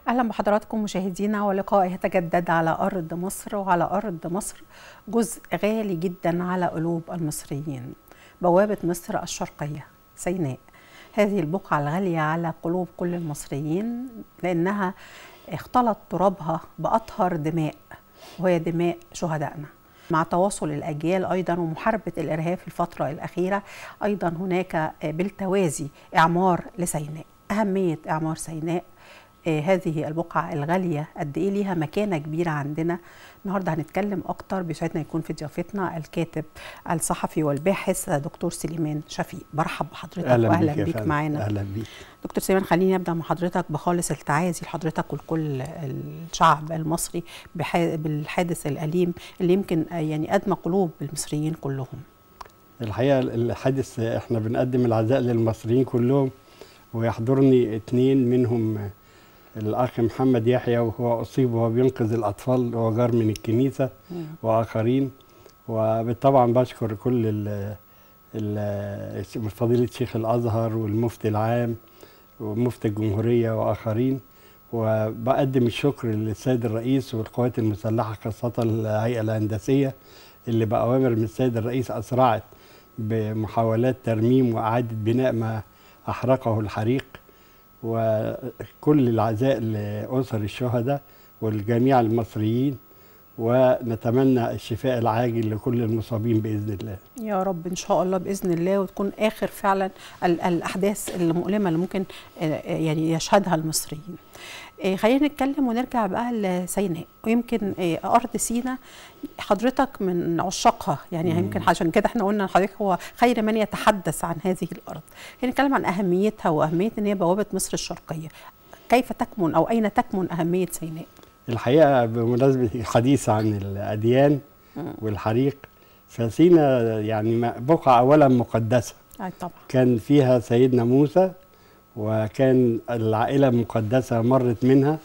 اهلا بحضراتكم مشاهدينا ولقاء يتجدد على ارض مصر وعلى ارض مصر جزء غالي جدا على قلوب المصريين بوابه مصر الشرقيه سيناء هذه البقعه الغاليه على قلوب كل المصريين لانها اختلط ترابها باطهر دماء وهي دماء شهدائنا مع تواصل الاجيال ايضا ومحاربه الارهاب في الفتره الاخيره ايضا هناك بالتوازي اعمار لسيناء اهميه اعمار سيناء آه هذه البقعة الغالية قد إيه ليها مكانة كبيرة عندنا النهاردة هنتكلم أكتر بيسعدنا يكون في ضيافتنا الكاتب الصحفي والباحث دكتور سليمان شفيق برحب بحضرتك أهلا وأهلا بيك, بيك معانا أهلا بيك دكتور سليمان خليني أبدأ مع حضرتك بخالص التعازي لحضرتك ولكل الشعب المصري بالحادث الأليم اللي يمكن يعني أدمى قلوب المصريين كلهم الحقيقة الحادث احنا بنقدم العزاء للمصريين كلهم ويحضرني اثنين منهم الاخ محمد يحيى وهو اصيب وهو بينقذ الاطفال وهو جار من الكنيسه واخرين وطبعا بشكر كل ال ال فضيله شيخ الازهر والمفتي العام ومفتي الجمهوريه واخرين وبقدم الشكر للسيد الرئيس والقوات المسلحه خاصه الهيئه الهندسيه اللي باوامر من السيد الرئيس اسرعت بمحاولات ترميم واعاده بناء ما احرقه الحريق وكل العزاء لأسر الشهداء والجميع المصريين ونتمنى الشفاء العاجل لكل المصابين بإذن الله يا رب إن شاء الله بإذن الله وتكون آخر فعلا الأحداث المؤلمة اللي ممكن يعني يشهدها المصريين خلينا نتكلم ونرجع بقى لسيناء ويمكن ارض سيناء حضرتك من عشاقها يعني مم. يمكن عشان كده احنا قلنا لحضرتك هو خير من يتحدث عن هذه الارض خلينا نتكلم عن اهميتها واهميه ان هي بوابه مصر الشرقيه كيف تكمن او اين تكمن اهميه سيناء الحقيقه بمناسبه الحديث عن الاديان مم. والحريق فسيناء يعني بقعه اولا مقدسه أي طبعا كان فيها سيدنا موسى وكان العائلة المقدسة مرت منها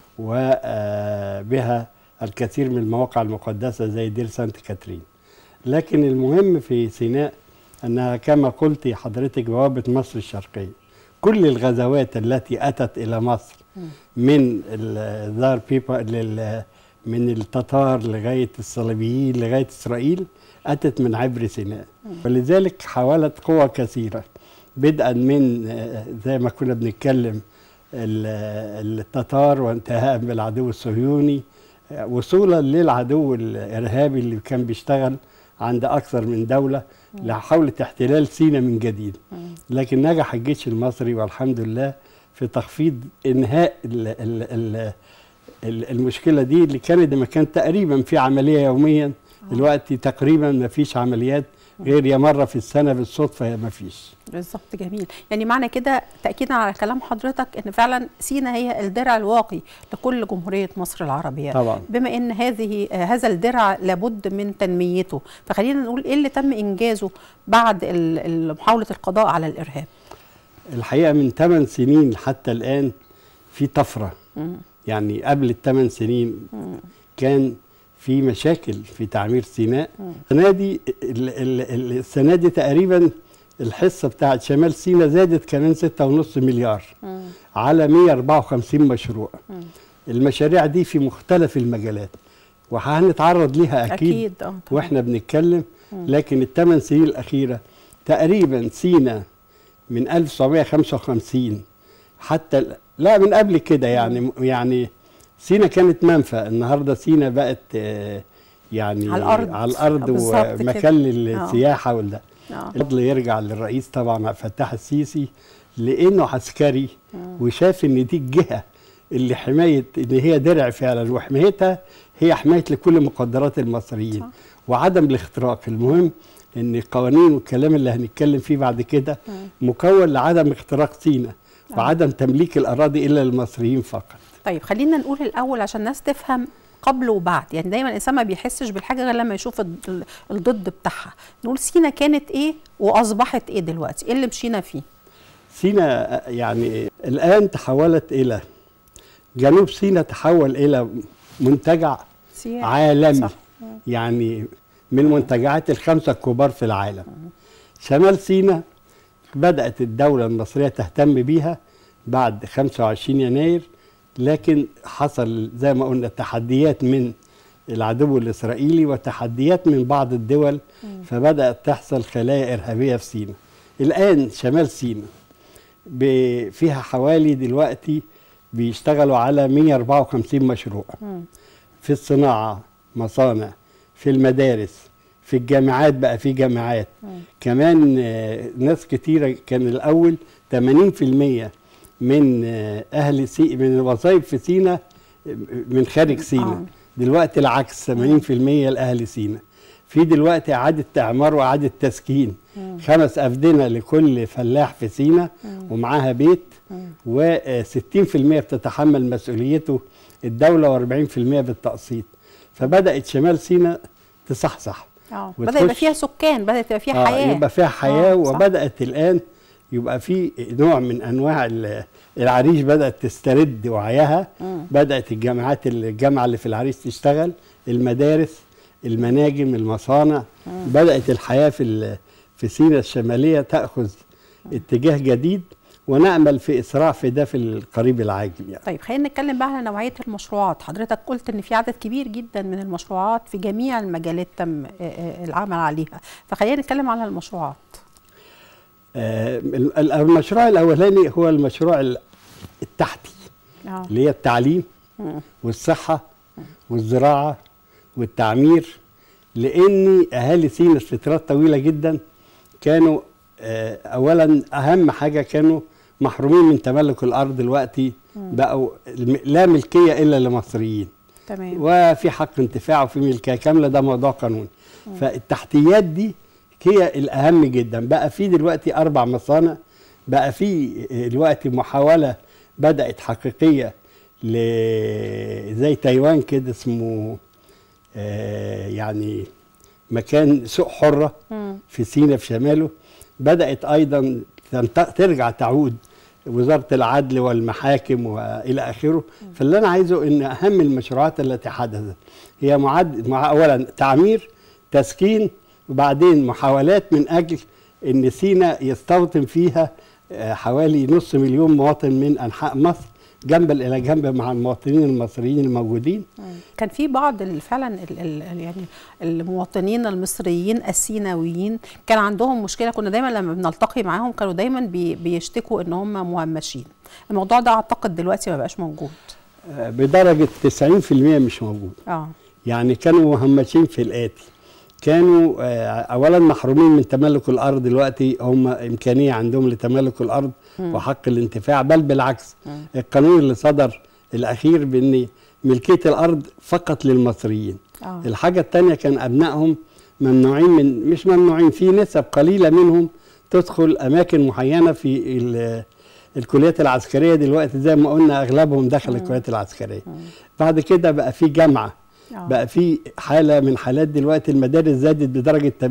وبها الكثير من المواقع المقدسة زي دير سانت كاترين لكن المهم في سيناء أنها كما قلت حضرتك بوابة مصر الشرقية كل الغزوات التي أتت إلى مصر من الدار بيبا من التتار لغاية الصليبيين لغاية إسرائيل أتت من عبر سيناء ولذلك حاولت قوى كثيرة بدءا من زي ما كنا بنتكلم التتار وانتهاء بالعدو الصهيوني وصولا للعدو الارهابي اللي كان بيشتغل عند اكثر من دوله لحاولة احتلال سينا من جديد لكن نجح الجيش المصري والحمد لله في تخفيض انهاء ال ال ال المشكله دي اللي كانت ما كان تقريبا في عمليه يوميا دلوقتي تقريبا ما فيش عمليات غير يا مره في السنه بالصدفه يا ما فيش بالظبط جميل يعني معنى كده تاكيدا على كلام حضرتك ان فعلا سينا هي الدرع الواقي لكل جمهوريه مصر العربيه طبعا بما ان هذه هذا الدرع لابد من تنميته فخلينا نقول ايه اللي تم انجازه بعد محاوله القضاء على الارهاب الحقيقه من 8 سنين حتى الان في طفره مم. يعني قبل الثمان سنين مم. كان في مشاكل في تعمير سيناء السنه دي السنه دي تقريبا الحصه بتاعت شمال سيناء زادت كمان 6.5 مليار مم. على 154 مشروع مم. المشاريع دي في مختلف المجالات وهنتعرض ليها اكيد, أكيد. أه طبعاً. واحنا بنتكلم لكن الثمان سنين الاخيره تقريبا سيناء من 1955 حتى لا من قبل كده يعني يعني سينا كانت منفى النهارده سينا بقت آه، يعني على الأرض. على الارض بالظبط كده. ومكان للسياحه وده آه. الفضل يرجع للرئيس طبعا فتح السيسي لانه عسكري وشاف ان دي الجهه اللي حمايه ان هي درع فعلا وحمايتها هي حمايه لكل مقدرات المصريين صح. وعدم الاختراق المهم ان القوانين والكلام اللي هنتكلم فيه بعد كده مكون لعدم اختراق سينا وعدم تمليك الاراضي الا للمصريين فقط طيب خلينا نقول الاول عشان الناس تفهم قبل وبعد يعني دايما الانسان ما بيحسش بالحاجه غير لما يشوف ال- الضد بتاعها نقول سينا كانت ايه واصبحت ايه دلوقتي ايه اللي مشينا فيه سينا يعني الآن تحولت إلى جنوب سينا تحول إلى منتجع سياحة. عالمي صح. يعني من المنتجعات الخمسة الكبار في العالم شمال سينا بدأت الدولة المصرية تهتم بيها بعد 25 يناير لكن حصل زي ما قلنا تحديات من العدو الاسرائيلي وتحديات من بعض الدول فبدات تحصل خلايا ارهابيه في سيناء الان شمال سيناء ب- فيها حوالي دلوقتي بيشتغلوا على 154 مشروع مم. في الصناعه مصانع في المدارس في الجامعات بقى في جامعات مم. كمان آه، ناس كتيرة كان الأول 80% من آه، أهل سي من الوظائف في سينا آه، من خارج سينا آه. دلوقتي العكس 80% لأهل سينا في دلوقتي إعادة إعمار وإعادة تسكين خمس أفدنة لكل فلاح في سينا ومعاها بيت و60% بتتحمل مسؤوليته الدولة و40% بالتقسيط فبدأت شمال سينا تصحصح اه بدا يبقى وتخش- فيها سكان بدات يبقى فيها حياه يبقى فيها حياه آه، صح. وبدات الان يبقى في نوع من انواع ال- العريش بدات تسترد وعيها مم. بدات الجامعات الجامعه اللي في العريش تشتغل المدارس المناجم المصانع بدات الحياه في ال- في سيناء الشماليه تاخذ اتجاه جديد ونامل في اسراع في ده في القريب العاجل يعني طيب خلينا نتكلم بقى على نوعيه المشروعات حضرتك قلت ان في عدد كبير جدا من المشروعات في جميع المجالات تم آه، آه، العمل عليها فخلينا نتكلم على المشروعات آه، ال- المشروع الاولاني هو المشروع ال- التحتي اه اللي هي التعليم مم. والصحة والزراعة والتعمير لأن أهالي سينا فترات طويلة جدا كانوا آه، أولا أهم حاجة كانوا محرومين من تملك الأرض دلوقتي بقوا الم- لا ملكية إلا لمصريين تمام وفي حق انتفاع وفي ملكية كاملة ده موضوع قانوني فالتحتيات دي هي الأهم جدا بقى في دلوقتي أربع مصانع بقى في دلوقتي محاولة بدأت حقيقية ل زي تايوان كده اسمه آه يعني مكان سوق حرة مم. في سينا في شماله بدأت أيضا تنت- ترجع تعود وزارة العدل والمحاكم وإلى آخره فاللي أنا عايزه إن أهم المشروعات التي حدثت هي معد مع أولا تعمير تسكين وبعدين محاولات من أجل إن سينا يستوطن فيها آه، حوالي نص مليون مواطن من أنحاء مصر جنبا إلى جنب مع المواطنين المصريين الموجودين كان في بعض ال- فعلا ال ال يعني المواطنين المصريين السيناويين كان عندهم مشكله كنا دايما لما بنلتقي معاهم كانوا دايما بي بيشتكوا ان هم مهمشين الموضوع ده اعتقد دلوقتي ما بقاش موجود آه، بدرجة 90% مش موجود اه يعني كانوا مهمشين في الآتي كانوا آه، أولا محرومين من تملك الأرض دلوقتي هم إمكانية عندهم لتملك الأرض وحق الانتفاع بل بالعكس القانون اللي صدر الأخير بأن ملكية الأرض فقط للمصريين اه الحاجة التانية كان أبنائهم ممنوعين من مش ممنوعين في نسب قليلة منهم تدخل أماكن معينة في ال- الكليات العسكرية دلوقتي زي ما قلنا أغلبهم دخل الكليات العسكرية بعد كده بقى في جامعة آه. بقى في حالة من حالات دلوقتي المدارس زادت بدرجة 80%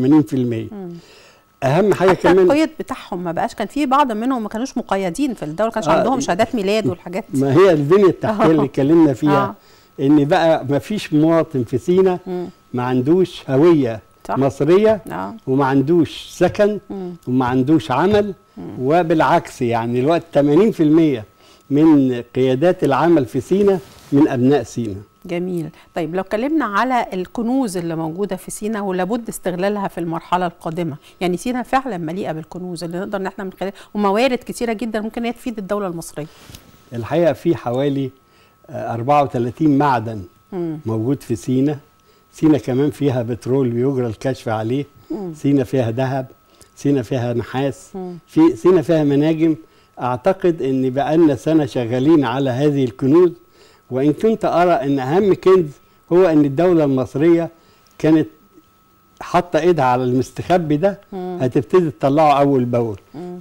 أهم حاجة حتى كمان القيد بتاعهم ما بقاش كان في بعض منهم ما كانوش مقيدين في الدوله ما كانش آه، عندهم شهادات ميلاد والحاجات دي ما هي البنية التحتية آه. اللي اتكلمنا فيها آه. إن بقى ما فيش مواطن في سينا مم. ما عندوش هوية صح. مصرية اه وما عندوش سكن مم. وما عندوش عمل وبالعكس يعني الوقت 80% من قيادات العمل في سينا من ابناء سينا جميل طيب لو اتكلمنا على الكنوز اللي موجوده في سينا ولابد استغلالها في المرحله القادمه يعني سينا فعلا مليئه بالكنوز اللي نقدر ان احنا من خلال وموارد كتيره جدا ممكن هي تفيد الدوله المصريه الحقيقه في حوالي آه، 34 معدن مم. موجود في سينا سينا كمان فيها بترول بيجرى الكشف عليه مم. سينا فيها ذهب سينا فيها نحاس مم. في سينا فيها مناجم اعتقد ان بقالنا سنه شغالين على هذه الكنوز وان كنت ارى ان اهم كنز هو ان الدوله المصريه كانت حاطه ايدها على المستخبي ده مم. هتبتدي تطلعه اول باول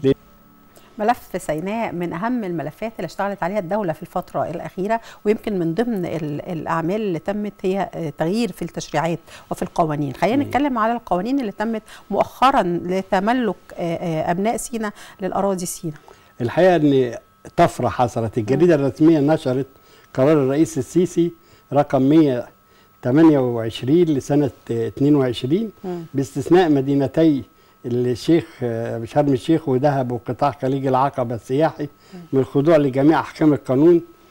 ملف سيناء من اهم الملفات اللي اشتغلت عليها الدوله في الفتره الاخيره ويمكن من ضمن ال- الاعمال اللي تمت هي آه، تغيير في التشريعات وفي القوانين خلينا نتكلم على القوانين اللي تمت مؤخرا لتملك آه، آه، ابناء سينا للاراضي سينا الحقيقه ان طفره حصلت الجريده الرسميه نشرت قرار الرئيس السيسي رقم 128 لسنه 22 مم. باستثناء مدينتي الشيخ آه، شرم الشيخ ودهب وقطاع خليج العقبة السياحي من الخضوع لجميع أحكام القانون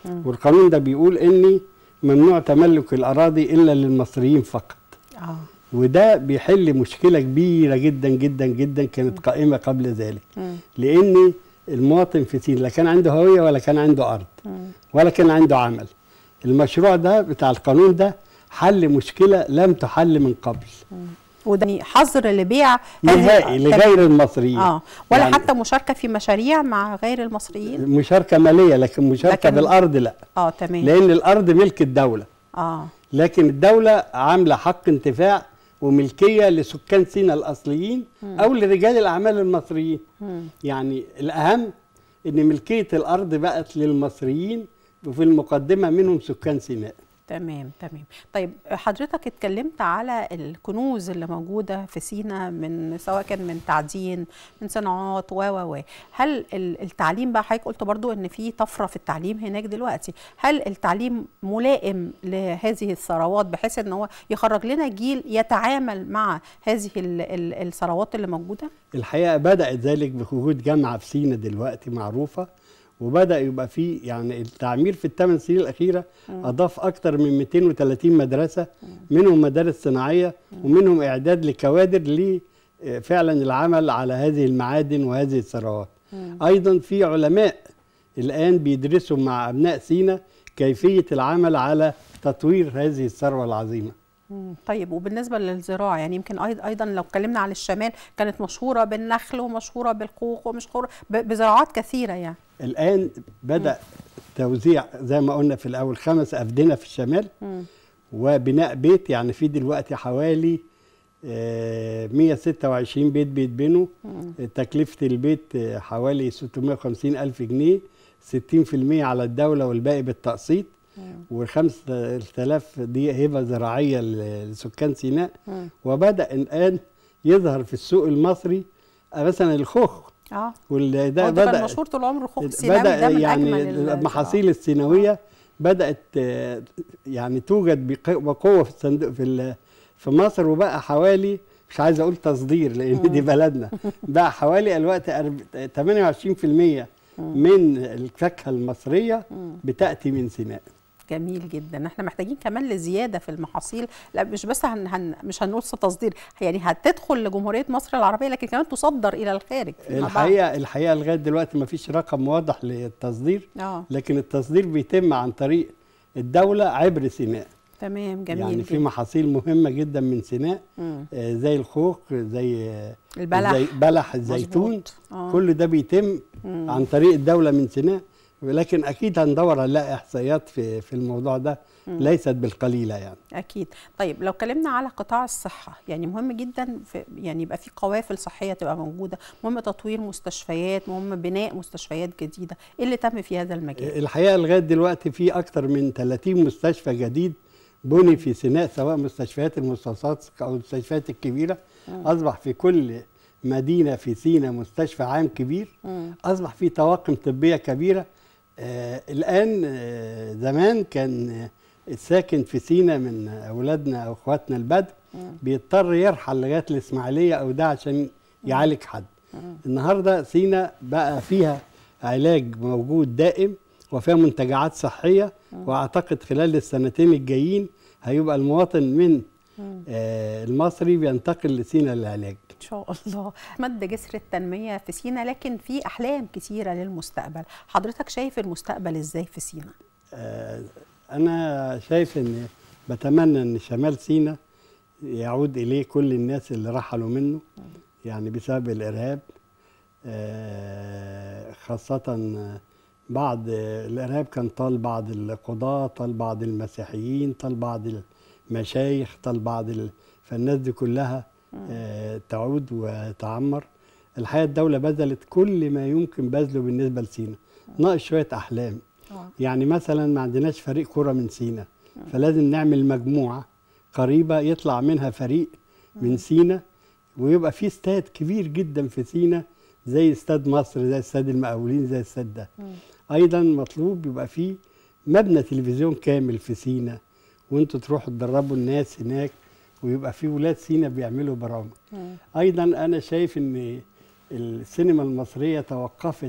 والقانون ده بيقول اني ممنوع تملك الاراضي الا للمصريين فقط اه وده بيحل مشكله كبيره جدا جدا جدا كانت قائمه قبل ذلك مم. لان المواطن في سين لا كان عنده هويه ولا كان عنده ارض مم. ولا كان عنده عمل المشروع ده بتاع القانون ده حل مشكله لم تحل من قبل وده يعني حظر لبيع هذه- نهائي لغير المصريين اه ولا يعني حتى مشاركه في مشاريع مع غير المصريين مشاركه ماليه لكن مشاركه لكن- بالارض لا اه تمام لان الارض ملك الدوله اه لكن الدولة عاملة حق انتفاع وملكية لسكان سيناء الأصليين أو لرجال الأعمال المصريين مم. يعني الأهم إن ملكية الأرض بقت للمصريين وفي المقدمة منهم سكان سيناء تمام تمام طيب حضرتك اتكلمت على الكنوز اللي موجوده في سينا من سواء كان من تعدين من صناعات و و و هل ال- التعليم بقى حضرتك قلت برضو ان في طفره في التعليم هناك دلوقتي هل التعليم ملائم لهذه الثروات بحيث ان هو يخرج لنا جيل يتعامل مع هذه ال- ال- الثروات اللي موجوده الحقيقة بدأت ذلك بوجود جامعة في سيناء دلوقتي معروفة وبدأ يبقى في يعني التعمير في الثمان سنين الأخيرة أضاف أكثر من 230 مدرسة منهم مدارس صناعية ومنهم إعداد لكوادر لفعلا العمل على هذه المعادن وهذه الثروات أيضا في علماء الآن بيدرسوا مع أبناء سيناء كيفية العمل على تطوير هذه الثروة العظيمة مم. طيب وبالنسبه للزراعه يعني يمكن أيض- ايضا لو اتكلمنا على الشمال كانت مشهوره بالنخل ومشهوره بالخوخ ومشهوره ب- بزراعات كثيره يعني الآن بدأ توزيع زي ما قلنا في الأول خمس أفدنة في الشمال مم. وبناء بيت يعني في دلوقتي حوالي آه، 126 بيت بيتبنوا تكلفة البيت آه، حوالي 650 ألف جنيه 60% على الدولة والباقي بالتقسيط و5000 دي هبة زراعية ل- لسكان سيناء مم. وبدأ الآن يظهر في السوق المصري آه، مثلا الخوخ اه وده ده بدأ كان مشهور طول عمره خوخ السيناوي بدأ ده من يعني اجمل المحاصيل السيناوية بدأت آه، يعني توجد بق- بقوة في الصندوق في ال- في مصر وبقى حوالي مش عايز اقول تصدير لان دي بلدنا بقى حوالي الوقت أرب- 28% من الفاكهة المصرية بتأتي من سيناء جميل جدا احنا محتاجين كمان لزياده في المحاصيل لا مش بس هن هن مش هنقول تصدير يعني هتدخل لجمهوريه مصر العربيه لكن كمان تصدر الى الخارج فيما بعد. الحقيقة الحقيقة لغاية دلوقتي ما فيش رقم واضح للتصدير اه لكن التصدير بيتم عن طريق الدولة عبر سيناء تمام جميل يعني في جدا. محاصيل مهمة جدا من سيناء مم. آه، زي الخوخ زي آه، البلح زي بلح الزيتون مظبوط. آه. كل ده بيتم مم. عن طريق الدولة من سيناء ولكن أكيد هندور نلاقي إحصائيات في في الموضوع ده ليست بالقليلة يعني اكيد طيب لو اتكلمنا على قطاع الصحه يعني مهم جدا في يعني يبقى في قوافل صحيه تبقى موجوده مهم تطوير مستشفيات مهم بناء مستشفيات جديده ايه اللي تم في هذا المجال الحقيقة لغاية دلوقتي في أكثر من 30 مستشفى جديد بني في سيناء سواء مستشفيات المستوصفات أو المستشفيات الكبيرة أصبح في كل مدينة في سيناء مستشفى عام كبير مم. أصبح في طواقم طبية كبيرة آه الآن آه زمان كان آه، الساكن في سينا من أولادنا أو إخواتنا البدو بيضطر يرحل لغاية الإسماعيلية أو ده عشان يعالج حد النهاردة سينا بقى فيها علاج موجود دائم وفيها منتجعات صحية وأعتقد خلال السنتين الجايين هيبقى المواطن من آه المصري بينتقل لسينا للعلاج ان شاء الله مد جسر التنميه في سينا لكن في احلام كثيره للمستقبل حضرتك شايف المستقبل ازاي في سينا آه، أنا شايف إن بتمنى إن شمال سيناء يعود إليه كل الناس اللي رحلوا منه يعني بسبب الإرهاب آه، خاصة بعض الإرهاب كان طال بعض القضاة طال بعض المسيحيين طال بعض المشايخ طال بعض ال... فالناس دي كلها آه، تعود وتعمر الحقيقة الدولة بذلت كل ما يمكن بذله بالنسبة لسينا ناقص شوية أحلام آه. يعني مثلا ما عندناش فريق كرة من سينا فلازم نعمل مجموعة قريبة يطلع منها فريق من سينا ويبقى في استاد كبير جدا في سينا زي استاد مصر زي استاد المقاولين زي الاستاد ده ايضا مطلوب يبقى في مبنى تلفزيون كامل في سينا وانتوا تروحوا تدربوا الناس هناك ويبقى في ولاد سينا بيعملوا برامج مم. ايضا انا شايف ان السينما المصريه توقفت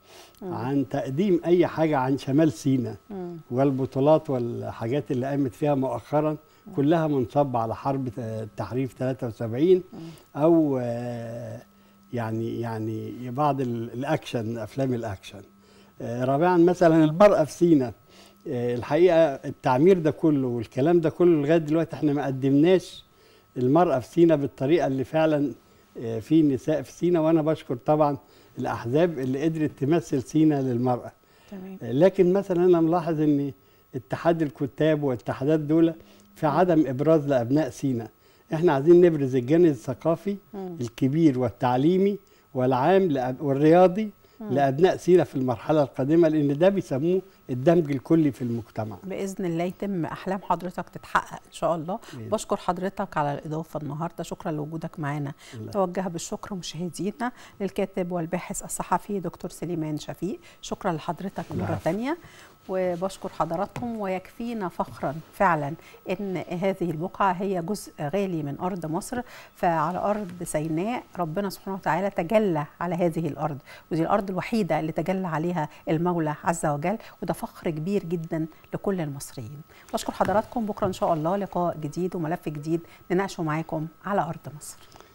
عن تقديم اي حاجه عن شمال سيناء مم. والبطولات والحاجات اللي قامت فيها مؤخرا كلها منصبة على حرب التحرير 73 او آه، يعني يعني بعض ال- الاكشن افلام الاكشن آه، رابعا مثلا المرأة في سيناء آه، الحقيقة التعمير ده كله والكلام ده كله لغاية دلوقتي احنا ما قدمناش المرأة في سيناء بالطريقة اللي فعلا آه، في نساء في سيناء وانا بشكر طبعا الاحزاب اللي قدرت تمثل سيناء للمرأة تمام لكن مثلا انا ملاحظ ان اتحاد الكتاب والاتحادات دول في عدم ابراز لابناء سيناء احنا عايزين نبرز الجانب الثقافي مم. الكبير والتعليمي والعام لأب- والرياضي لابناء سيناء في المرحله القادمه لان ده بيسموه الدمج الكلي في المجتمع باذن الله يتم احلام حضرتك تتحقق ان شاء الله بإذن. بشكر حضرتك على الاضافه النهارده شكرا لوجودك معانا الله. توجه بالشكر مشاهدينا للكاتب والباحث الصحفي دكتور سليمان شفيق شكرا لحضرتك مره العفو. ثانيه وبشكر حضراتكم ويكفينا فخرا فعلا ان هذه البقعه هي جزء غالي من ارض مصر فعلى ارض سيناء ربنا سبحانه وتعالى تجلى على هذه الارض ودي الارض الوحيده اللي تجلى عليها المولى عز وجل وده فخر كبير جدا لكل المصريين بشكر حضراتكم بكره ان شاء الله لقاء جديد وملف جديد نناقشه معاكم على ارض مصر